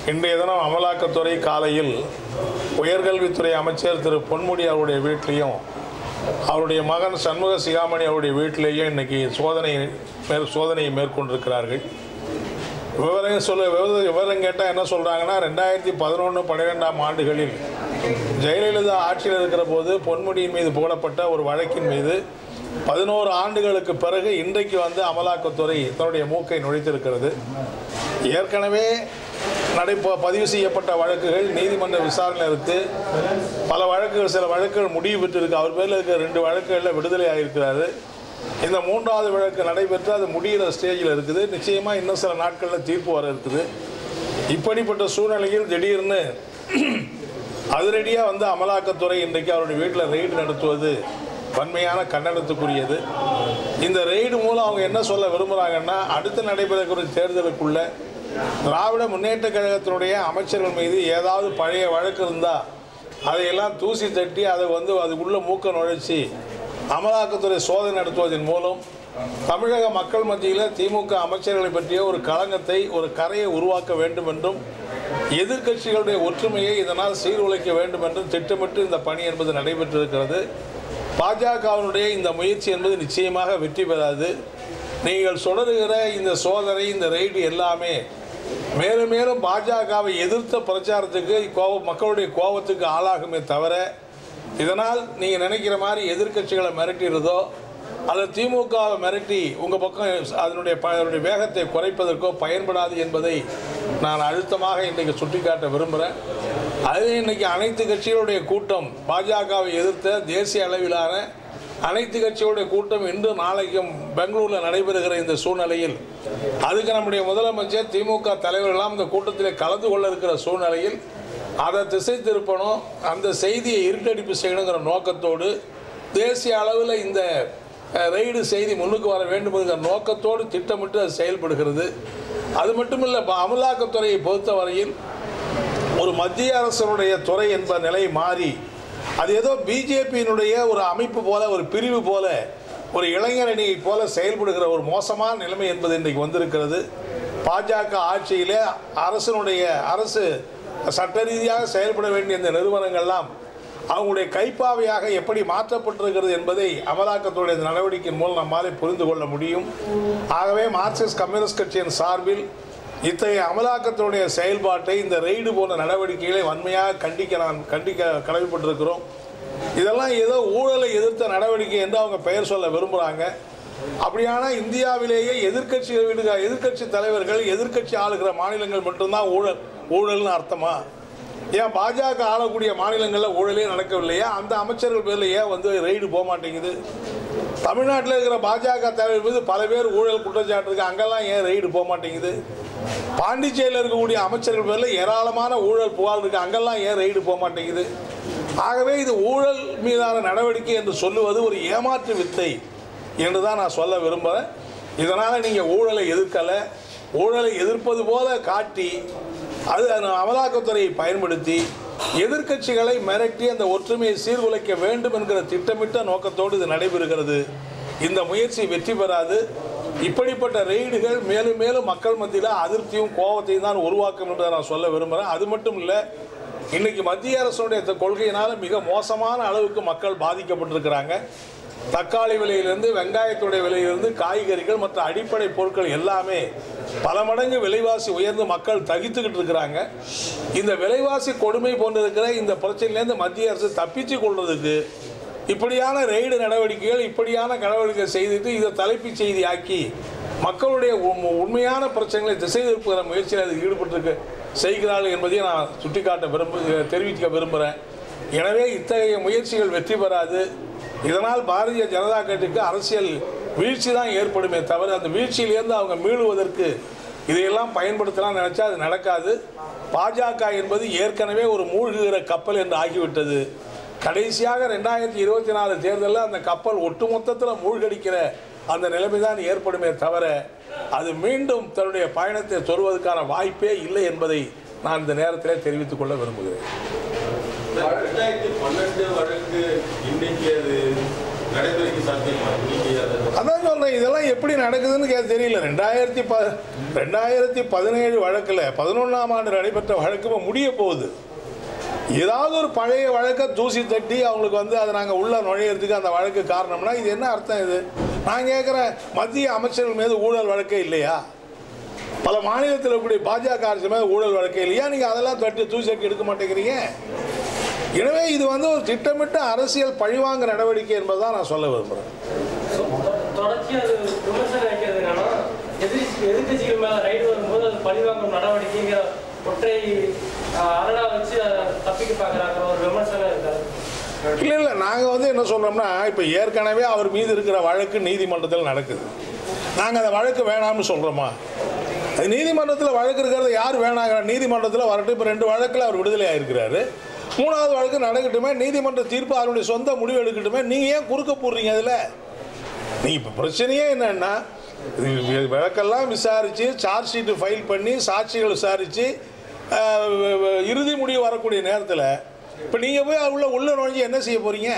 இன்றைய தினம் அமலாக்கத்துறை காலையில் உயர்கல்வித்துறை அமைச்சர் திரு பொன்முடி அவருடைய வீட்லேயும் அவருடைய மகன் சண்முக சிகாமணி அவருடைய வீட்டிலேயும் இன்னைக்கு சோதனை மேற் சோதனையை மேற்கொண்டிருக்கிறார்கள் விவரம் சொல்ல விவரம் விவரம் கேட்டால் என்ன சொல்கிறாங்கன்னா ரெண்டாயிரத்தி பதினொன்று பன்னிரெண்டாம் ஆண்டுகளில் ஜெயலலிதா ஆட்சியில் இருக்கிற போது பொன்முடியின் மீது போடப்பட்ட ஒரு வழக்கின் மீது பதினோரு ஆண்டுகளுக்கு பிறகு இன்றைக்கு வந்து அமலாக்கத்துறை தன்னுடைய மூக்கை நுழைத்திருக்கிறது ஏற்கனவே நடைப பதிவு செய்யப்பட்ட வழக்குகள் நீதிமன்ற விசாரணையில் இருக்கு பல வழக்குகள் சில வழக்குகள் முடிவு பெற்றிருக்கு அவர் பேரில் இருக்கிற ரெண்டு வழக்குகளில் விடுதலை ஆகியிருக்கிறாரு இந்த மூன்றாவது வழக்கு நடைபெற்று அது முடிகிற ஸ்டேஜில் இருக்குது நிச்சயமாக இன்னும் சில நாட்களில் தீர்ப்பு வர இருக்குது இப்படிப்பட்ட சூழ்நிலையில் திடீர்னு அதிரடியாக வந்து அமலாக்கத்துறை இன்றைக்கு அவருடைய வீட்டில் ரெய்டு நடத்துவது வன்மையான கண்டனத்துக்குரியது இந்த ரெய்டு மூலம் அவங்க என்ன சொல்ல விரும்புகிறாங்கன்னா அடுத்து நடைபெறக்கூடிய தேர்தலுக்குள்ள திராவிட முன்னேற்ற கழகத்தினுடைய அமைச்சர்கள் மீது ஏதாவது பழைய வழக்கு இருந்தால் அதையெல்லாம் தூசி தட்டி அதை வந்து அதுக்குள்ள மூக்க நுழைச்சி அமலாக்கத்துறை சோதனை நடத்துவதன் மூலம் தமிழக மக்கள் மத்தியில் திமுக அமைச்சர்களை பற்றிய ஒரு களங்கத்தை ஒரு கரையை உருவாக்க வேண்டும் என்றும் எதிர்க்கட்சிகளுடைய ஒற்றுமையை இதனால் சீர்குலைக்க வேண்டும் என்றும் திட்டமிட்டு இந்த பணி என்பது நடைபெற்றிருக்கிறது பாஜகவினுடைய இந்த முயற்சி என்பது நிச்சயமாக வெற்றி பெறாது நீங்கள் தொடருகிற இந்த சோதனை இந்த ரெய்டு எல்லாமே மேலும் மேலும் பாஜகவை எதிர்த்த பிரச்சாரத்துக்கு கோபம் மக்களுடைய கோபத்துக்கு ஆளாகுமே தவிர இதனால் நீங்கள் நினைக்கிற மாதிரி எதிர்க்கட்சிகளை மிரட்டிடுறதோ அல்லது திமுகவை மிரட்டி உங்கள் பக்கம் அதனுடைய ப- அதனுடைய வேகத்தை குறைப்பதற்கோ பயன்படாது என்பதை நான் அழுத்தமாக இன்றைக்கு சுட்டிக்காட்ட விரும்புகிறேன் அது இன்னைக்கு அனைத்து கட்சிகளுடைய கூட்டம் பாஜகவை எதிர்த்த தேசிய அளவிலான அனைத்து கட்சிகளுடைய கூட்டம் இன்று நாளைக்கும் பெங்களூரில் நடைபெறுகிற இந்த சூழ்நிலையில் அதுக்கு நம்முடைய முதலமைச்சர் திமுக தலைவர்களாம் இந்த கூட்டத்தில் கலந்து கொள்ள இருக்கிற சூழ்நிலையில் அதை திசை திருப்பணும் அந்த செய்தியை இருட்டடிப்பு செய்யணுங்கிற நோக்கத்தோடு தேசிய அளவில் இந்த அஹ், ரெய்டு செய்தி முன்னுக்கு வர வேண்டும் என்கிற நோக்கத்தோடு திட்டமிட்டு அது செயல்படுகிறது அது மட்டுமில்லை ப- அமலாக்கத்துறையை பொறுத்தவரையில் ஒரு மத்திய அரசனுடைய துறை என்ப நிலை மாறி அது ஏதோ பிஜேபியினுடைய ஒரு அமைப்பு போல ஒரு பிரிவு போல ஒரு இளைஞரணியை போல செயல்படுகிற ஒரு மோசமான நிலைமை என்பது இன்றைக்கு வந்திருக்கிறது பாஜக ஆட்சியிலே அரசனுடைய அரசு சட்ட ரீதியாக செயல்பட வேண்டிய இந்த நிறுவனங்கள்லாம் அவங்களுடைய கைப்பாவையாக எப்படி மாற்றப்பட்டிருக்கிறது என்பதை அமலாக்கத்துடைய இந்த நடவடிக்கையின் மூலம் நம்மாலே புரிந்து கொள்ள முடியும் ஆகவே மார்க்சிஸ்ட் கம்யூனிஸ்ட் கட்சியின் சார்பில் இத்தகைய அமலாக்கத்துடைய செயல்பாட்டை இந்த ரெய்டு போன்ற நடவடிக்கைகளை வன்மையாக கண்டிக்க நான் கண்டிக்க கடமைப்பட்டிருக்கிறோம் இதெல்லாம் ஏதோ ஊழலை எதிர்த்த நடவடிக்கை என்று அவங்க பெயர் சொல்ல விரும்புகிறாங்க அப்படியான இந்தியாவிலேயே எதிர்க்கட்சிகள் விடுக எதிர்க்கட்சி தலைவர்கள் எதிர்க்கட்சி ஆளுகிற மாநிலங்கள் மட்டும்தான் ஊழல் ஊழல்னு அர்த்தமா ஏன் பாஜக ஆளக்கூடிய மாநிலங்களில் ஊழலே நடக்கவில்லையா அந்த அமைச்சர்கள் பேரில் ஏன் வந்து ரெய்டு போக மாட்டேங்குது தமிழ்நாட்டில் இருக்கிற பாஜக தலைவர் மீது பல பேர் ஊழல் குற்றச்சாட்டு இருக்கு அங்கெல்லாம் ஏன் ரெய்டு போக மாட்டேங்குது பாண்டிச்சேரியில் இருக்கக்கூடிய அமைச்சர்கள் பேரில் ஏராளமான ஊழல் புகார் இருக்கு அங்கெல்லாம் ஏன் ரெய்டு போக மாட்டேங்குது ஆகவே இது ஊழல் மீதான நடவடிக்கை என்று சொல்லுவது ஒரு ஏமாற்று வித்தை என்று தான் நான் சொல்ல விரும்புகிறேன் இதனால் நீங்கள் ஊழலை எதிர்க்கலை ஊழலை எதிர்ப்பது போல காட்டி அது அந்த அமலாக்கத்துறையை பயன்படுத்தி எதிர்க்கட்சிகளை மிரட்டி அந்த ஒற்றுமையை சீர்குலைக்க வேண்டும் என்கிற திட்டமிட்ட நோக்கத்தோடு இது நடைபெறுகிறது இந்த முயற்சி வெற்றி பெறாது இப்படிப்பட்ட ரெய்டுகள் மேலும் மேலும் மக்கள் மத்தியில் அதிருப்தியும் கோபத்தையும் தான் உருவாக்கும் என்று நான் சொல்ல விரும்புகிறேன் அது மட்டும் இல்லை இன்னைக்கு மத்திய அரசுடைய இந்த கொள்கையினால மிக மோசமான அளவுக்கு மக்கள் பாதிக்கப்பட்டிருக்கிறாங்க தக்காளி விலையிலிருந்து வெங்காயத்துடைய விலையிலிருந்து காய்கறிகள் மற்ற அடிப்படை பொருட்கள் எல்லாமே பல மடங்கு விலைவாசி உயர்ந்து மக்கள் தகித்துக்கிட்டு இருக்கிறாங்க இந்த விலைவாசி கொடுமை போன்றிருக்கிற இந்த பிரச்சனையிலேருந்து மத்திய அரசு தப்பிச்சு கொள்றதுக்கு இப்படியான ரெய்டு நடவடிக்கைகள் இப்படியான நடவடிக்கை செய்துட்டு இதை தலைப்புச் செய்தி ஆக்கி மக்களுடைய உண்ம- உண்மையான பிரச்சனைகளை திசை திருப்புகிற முயற்சியில் அது ஈடுபட்டிருக்க செய்கிறார்கள் என்பதையும் நான் சுட்டிக்காட்ட விரும்பு தெரிவிக்க விரும்புகிறேன் எனவே இத்தகைய முயற்சிகள் வெற்றி பெறாது இதனால் பாரதிய ஜனதா கட்சிக்கு அரசியல் வீழ்ச்சி தான் ஏற்படுமே தவிர அந்த வீழ்ச்சியிலேருந்து அவங்க மீளுவதற்கு இதையெல்லாம் பயன்படுத்தலாம் நினைச்சா அது நடக்காது பாஜக என்பது ஏற்கனவே ஒரு மூழ்குகிற கப்பல் என்று ஆகிவிட்டது கடைசியாக ரெண்டாயிரத்தி இருபத்தி நாலு தேர்தலில் அந்த கப்பல் ஒட்டுமொத்தத்தில் மூழ்கடிக்கிற அந்த நிலைமை தான் ஏற்படுமே தவிர அது மீண்டும் தன்னுடைய பயணத்தை தொடர்வதற்கான வாய்ப்பே இல்லை என்பதை நான் இந்த நேரத்திலே தெரிவித்துக் கொள்ள விரும்புகிறேன் ரெண்டாயிரத்தி பன்னெண்டு வழக்கு இன்னைக்கு அது நடைமுறைக்கு சாத்தியமா முடியாது அதான் சொல்றேன் இதெல்லாம் எப்படி நடக்குதுன்னு கே தெரியல ரெண்டாயிரத்தி ப ரெண்டாயிரத்தி பதினேழு வழக்கில் பதினொன்றாம் ஆண்டு நடைபெற்ற வழக்கு இப்போ முடிய போகுது ஏதாவது ஒரு பழைய வழக்கை தூசி தட்டி அவங்களுக்கு வந்து அதை நாங்கள் உள்ள நுழையிறதுக்கு அந்த வழக்கு காரணம்னா இது என்ன அர்த்தம் இது நான் கேட்குறேன் மத்திய அமைச்சர்கள் மீது ஊழல் வழக்கே இல்லையா பல மாநிலத்தில் இருக்கக்கூடிய பாஜக அரசு மீது ஊழல் வழக்கே இல்லையா நீங்கள் அதெல்லாம் தட்டி தூசி தட்டி எடுக்க மாட்டேங்கிறீங்க எனவே இது வந்து ஒரு திட்டமிட்ட அரசியல் பழிவாங்க நடவடிக்கை என்பதை நான் சொல்ல விரும்புகிறேன் தொடர்ச்சியா அது விமர்சனம் வைக்கிறது என்னன்னா எதிர் எதிர்கட்சிகள் மேல ரைடு வரும்போது அது பழிவாங்கும் நடவடிக்கைங்கிற ஒற்றை ஆஹ், அரணா வச்சு அதை தப்பிக்க பார்க்குறாங்கிற ஒரு விமர்சனம் இருக்காது இல்லை இல்லை நாங்கள் வந்து என்ன சொல்கிறோம்னா இப்போ ஏற்கனவே அவர் மீது இருக்கிற வழக்கு நீதிமன்றத்தில் நடக்குது நாங்கள் அந்த வழக்கு வேணாம்னு சொல்கிறோமா அது நீதிமன்றத்தில் வழக்கு இருக்கிறத யார் வேணாங்க நீதிமன்றத்தில் வரட்டும் இப்போ ரெண்டு வழக்கில் அவர் விடுதலை ஆயிருக்கிறாரு மூணாவது வழக்கு நடக்கட்டுமே நீதிமன்ற தீர்ப்பு அவருடைய சொந்த முடிவு எடுக்கட்டுமே நீங்கள் ஏன் குறுக்க போடுறீங்க அதில் நீ இப்போ பிரச்சனையே என்னன்னா இது வழக்கெல்லாம் விசாரித்து சார்ஜ் ஷீட்டு ஃபைல் பண்ணி சாட்சிகள் விசாரித்து இறுதி முடிவு வரக்கூடிய நேரத்தில் இப்போ நீங்கள் போய் உள்ள உள்ள நுழைஞ்சு என்ன செய்ய போகிறீங்க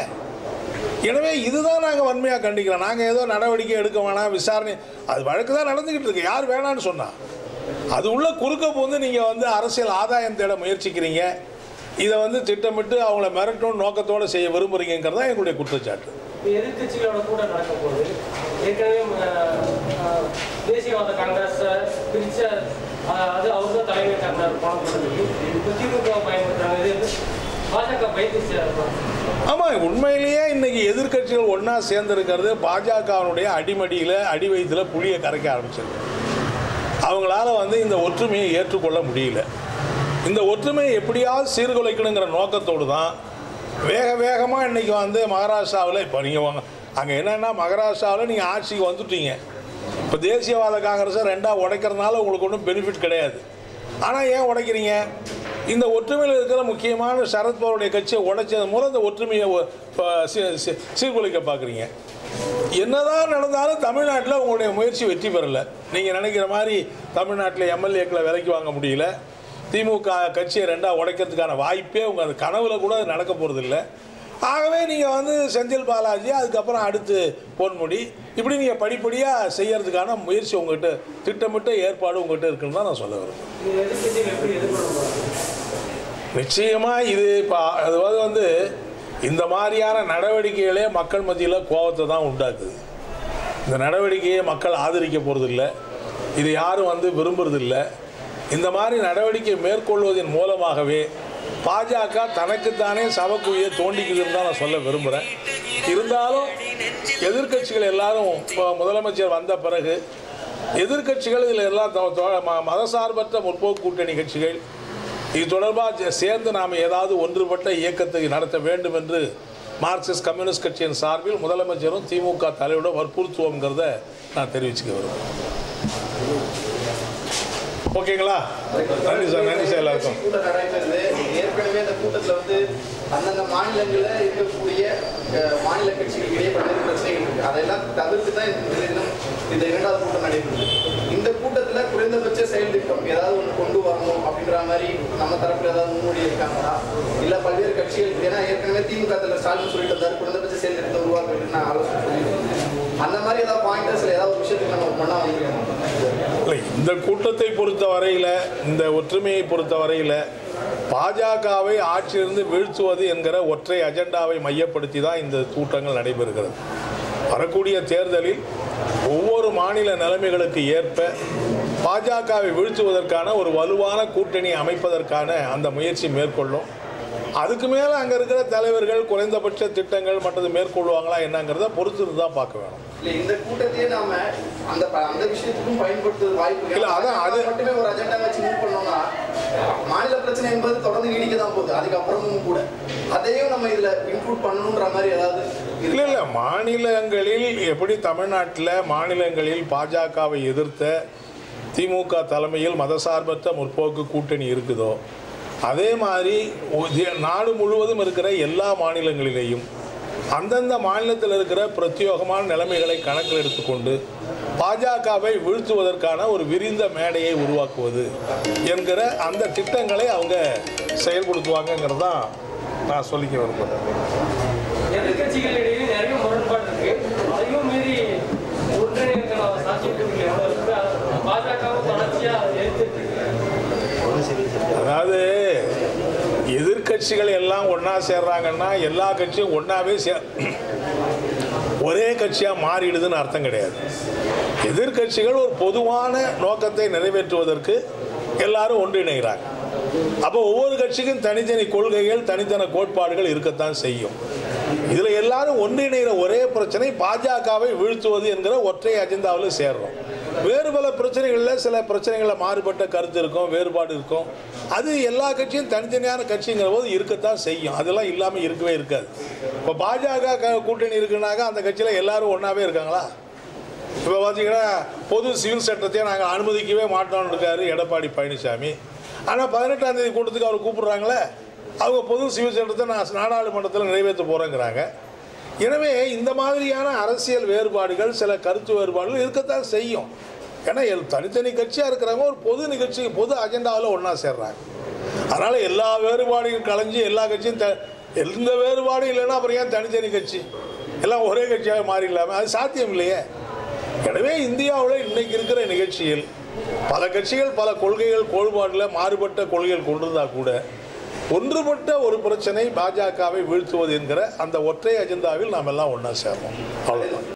எனவே இதுதான் நாங்கள் வன்மையாக கண்டிக்கிறோம் நாங்கள் ஏதோ நடவடிக்கை எடுக்க வேணாம் விசாரணை அது வழக்கு தான் நடந்துக்கிட்டு இருக்கு யார் வேணான்னு சொன்னா அது உள்ள குறுக்க போந்து நீங்கள் வந்து அரசியல் ஆதாயம் தேட முயற்சிக்கிறீங்க இதை வந்து திட்டமிட்டு அவங்கள மிரட்டணும் நோக்கத்தோடு செய்ய விரும்புகிறீங்கிறது தான் எங்களுடைய குற்றச்சாட்டு இப்போ எதிர்கட்சிகளோட கூட நடக்க போகுது ஏற்கனவே ஆஹ், ஆஹ், தேசியவாத காங்கிரஸ் பிரிச்ச ஆஹ், அது அவர் தான் தலைமை தாங்கினார் போன கூட்டத்துக்கு இப்போ திமுக பயன்படுத்துறாங்க இது வந்து பாஜக பயந்து ஆமாம் உண்மையிலேயே இன்னைக்கு எதிர்க்கட்சிகள் ஒன்றா சேர்ந்துருக்கிறது பாஜகவினுடைய அடிமடியில் அடி வயிற்றில் புளியை கரைக்க ஆரம்பிச்சிருக்கு அவங்களால வந்து இந்த ஒற்றுமையை ஏற்றுக்கொள்ள முடியல இந்த ஒற்றுமையை எப்படியாவது சீர்குலைக்கணுங்கிற நோக்கத்தோடு தான் வேக வேகமாக இன்னைக்கு வந்து மகாராஷ்டிராவில் இப்போ நீங்கள் வாங்க அங்கே என்னென்னா மகாராஷ்டிராவில் நீங்கள் ஆட்சிக்கு வந்துட்டீங்க இப்போ தேசியவாத காங்கிரஸை ரெண்டாக உடைக்கிறதுனால உங்களுக்கு ஒன்றும் பெனிஃபிட் கிடையாது ஆனால் ஏன் உடைக்கிறீங்க இந்த ஒற்றுமையில் இருக்கிற முக்கியமான சரத்பவருடைய கட்சியை உடைச்சது மூலம் இந்த ஒற்றுமையை ஒ- ப- சீ- சீ- சீர்குலைக்க பார்க்குறீங்க என்னதான் நடந்தாலும் தமிழ்நாட்டில் உங்களுடைய முயற்சி வெற்றி பெறலை நீங்கள் நினைக்கிற மாதிரி தமிழ்நாட்டில் எம்எல்ஏக்களை விலைக்கு வாங்க முடியல திமுக கட்சியை ரெண்டாக உடைக்கிறதுக்கான வாய்ப்பே உங்கள் அந்த கனவுல கூட அது நடக்க போகிறதில்ல ஆகவே நீங்கள் வந்து செந்தில் பாலாஜி அதுக்கப்புறம் அடுத்து பொன்முடி இப்படி நீங்கள் படிப்படியாக செய்யறதுக்கான முயற்சி உங்கள்கிட்ட திட்டமிட்ட ஏற்பாடு உங்கள்கிட்ட இருக்குன்னு தான் நான் சொல்ல விரும்புகிறேன் இது எதிர்கட்சிகள் எப்படி எதிர்கொள்ள போறாங்க நிச்சயமாக இது இப்போ அதாவது வந்து இந்த மாதிரியான நடவடிக்கைகளே மக்கள் மத்தியில் கோபத்தை தான் உண்டாக்குது இந்த நடவடிக்கையை மக்கள் ஆதரிக்க போகிறதில்ல இது யாரும் வந்து விரும்புறதில்ல இந்த மாதிரி நடவடிக்கை மேற்கொள்வதன் மூலமாகவே பாஜக தனக்குத்தானே சவக்குழியை தோண்டிக்குதுன்னு தான் நான் சொல்ல விரும்புகிறேன் இருந்தாலும் எதிர்க்கட்சிகள் எல்லாரும் இப்போ முதலமைச்சர் வந்த பிறகு எதிர்க்கட்சிகள் இதில் எல்லாம் தோ- தோ- ம- மதசார்பற்ற முற்போக்கு கூட்டணி கட்சிகள் இது தொடர்பாக சேர்ந்து நாம் ஏதாவது ஒன்றுபட்ட இயக்கத்தை நடத்த வேண்டும் என்று மார்க்சிஸ்ட் கம்யூனிஸ்ட் கட்சியின் சார்பில் முதலமைச்சரும் திமுக தலைவரும் வற்புறுத்துவோங்கிறத நான் தெரிவிச்சுக்க விரும்புகிறேன் ஓகேங்களா நன்றி சார் நன்றி சார் எல்லாருக்கும் கூட்டம் நடைபெறுது ஏற்கனவே இந்த கூட்டத்துல வந்து அந்தந்த மாநிலங்கள்ல இருக்கக்கூடிய அஹ், மாநில கட்சிகளுக்கு இடையே பல்வேறு பிரச்சனைகள் இருக்கு அதெல்லாம் தவிர்த்து தான் இந்த தினம் இந்த இரண்டாவது கூட்டம் நடைபெறுது இந்த கூட்டத்துல குறைந்தபட்ச செயல் திட்டம் ஏதாவது ஒன்று கொண்டு வரணும் அப்படின்ற மாதிரி நம்ம தரப்புல ஏதாவது முன்மொழி இருக்காங்களா இல்ல பல்வேறு கட்சிகள் ஏன்னா ஏற்கனவே திமுக தலைவர் ஸ்டாலின் சொல்லிட்டு இருந்தாரு குறைந்தபட்ச செயல் திட்டத்தை உருவாக்க வேண்டும் நான் ஆலோசனை சொல்லியிருந்தேன் அந்த மாதிரி ஏதாவது பாயிண்டர்ஸ்ல ஏதாவது ஒரு விஷயத்துக்கு நம்ம பண்ணா வந்துருக்கோம் இல்லை இந்த கூட்டத்தை பொறுத்த வரையில் இந்த ஒற்றுமையை பொறுத்த வரையில் பாஜகவை ஆட்சியிலிருந்து வீழ்த்துவது என்கிற ஒற்றை அஜெண்டாவை மையப்படுத்தி தான் இந்த கூட்டங்கள் நடைபெறுகிறது வரக்கூடிய தேர்தலில் ஒவ்வொரு மாநில நிலைமைகளுக்கு ஏற்ப பாஜகவை வீழ்த்துவதற்கான ஒரு வலுவான கூட்டணி அமைப்பதற்கான அந்த முயற்சி மேற்கொள்ளும் அதுக்கு மேலே அங்கே இருக்கிற தலைவர்கள் குறைந்தபட்ச திட்டங்கள் மற்றது மேற்கொள்வாங்களா என்னங்கிறத பொறுத்து தான் பார்க்க வேணும் இல்ல இந்த கூட்டத்தையே நாம அந்த ப- அந்த விஷயத்துக்கும் பயன்படுத்துவது வாய்ப்பு இல்ல, அதான் அது- மட்டுமே ஒரு அஜெண்டா வச்சு மூவ் பண்ணோம்னா மாநில பிரச்சனை என்பது தொடர்ந்து நீடிக்க தான் போகுது அதுக்கப்புறமும் கூட அதையும் நம்ம இதுல இன்க்ளூட் பண்ணணுன்ற மாதிரி ஏதாவது இருக்கா? இல்லை இல்லை மாநிலங்களில் எப்படி தமிழ்நாட்டில் மாநிலங்களில் பாஜகவை எதிர்த்த திமுக தலைமையில் மதசார்பற்ற முற்போக்கு கூட்டணி இருக்குதோ அதே மாதிரி ஒ- தே- நாடு முழுவதும் இருக்கிற எல்லா மாநிலங்களிலேயும் அந்தந்த மாநிலத்தில் இருக்கிற பிரத்யேகமான நிலைமைகளை கணக்கில் எடுத்துக்கொண்டு பாஜகவை வீழ்த்துவதற்கான ஒரு விரிந்த மேடையை உருவாக்குவது என்கிற அந்த திட்டங்களை அவங்க செயல்படுத்துவாங்கங்கிறது தான் நான் சொல்லிக்க விரும்புகிறேன் எதிர்கட்சிகள் இடையே நிறைய முரண்பாடு அதாவது எதிர்க்கட்சிகள் எல்லாம் ஒன்றா சேர்றாங்கன்னா எல்லா கட்சியும் ஒன்றாவே சே ஒரே கட்சியாக மாறிடுதுன்னு அர்த்தம் கிடையாது எதிர்க்கட்சிகள் ஒரு பொதுவான நோக்கத்தை நிறைவேற்றுவதற்கு எல்லாரும் ஒன்றிணைகிறாங்க அப்போ ஒவ்வொரு கட்சிக்கும் தனித்தனி கொள்கைகள் தனித்தனி கோட்பாடுகள் இருக்கத்தான் செய்யும் இதில் எல்லாரும் ஒன்றிணைகிற ஒரே பிரச்சனை பாஜகவை வீழ்த்துவது என்கிற ஒற்றை அஜெண்டாவில் சேர்றோம் வேறு பல பிரச்சனைகளில் சில பிரச்சனைகளில் மாறுபட்ட கருத்து இருக்கும் வேறுபாடு இருக்கும் அது எல்லா கட்சியும் தனித்தனியான கட்சிங்கிற போது இருக்கத்தான் செய்யும் அதெல்லாம் இல்லாமல் இருக்கவே இருக்காது இப்போ பாஜக க- கூட்டணி இருக்குனாக்கா அந்த கட்சியில் எல்லாரும் ஒன்றாவே இருக்காங்களா இப்போ பார்த்தீங்கன்னா பொது சிவில் சட்டத்தை நாங்கள் அனுமதிக்கவே மாட்டோம்னு இருக்காரு எடப்பாடி பழனிசாமி ஆனால் பதினெட்டாம் தேதி கூட்டத்துக்கு அவர் கூப்பிடுறாங்களே அவங்க பொது சிவில் சட்டத்தை நான் நாடாளுமன்றத்தில் நிறைவேற்ற போகிறேங்கிறாங்க எனவே இந்த மாதிரியான அரசியல் வேறுபாடுகள் சில கருத்து வேறுபாடுகள் இருக்கத்தான் செய்யும் ஏன்னா எல் தனித்தனி கட்சியாக இருக்கிறவங்க ஒரு பொது நிகழ்ச்சி பொது அஜெண்டாவில் ஒன்றா சேர்றாங்க அதனால் எல்லா வேறுபாடுகளும் கலைஞ்சு எல்லா கட்சியும் த எந்த வேறுபாடும் இல்லைன்னா அப்புறம் ஏன் தனித்தனி கட்சி எல்லாம் ஒரே கட்சியாக மாறிடலாமே அது சாத்தியம் இல்லையே எனவே இந்தியாவில் இன்னைக்கு இருக்கிற நிகழ்ச்சியில் பல கட்சிகள் பல கொள்கைகள் கோட்பாட்டில் மாறுபட்ட கொள்கைகள் கொண்டிருந்தா கூட ஒன்றுபட்ட ஒரு பிரச்சனை பாஜகவை வீழ்த்துவது என்கிற அந்த ஒற்றை அஜெண்டாவில் நாம் எல்லாம் ஒன்றா சேர்றோம் அவ்வளோ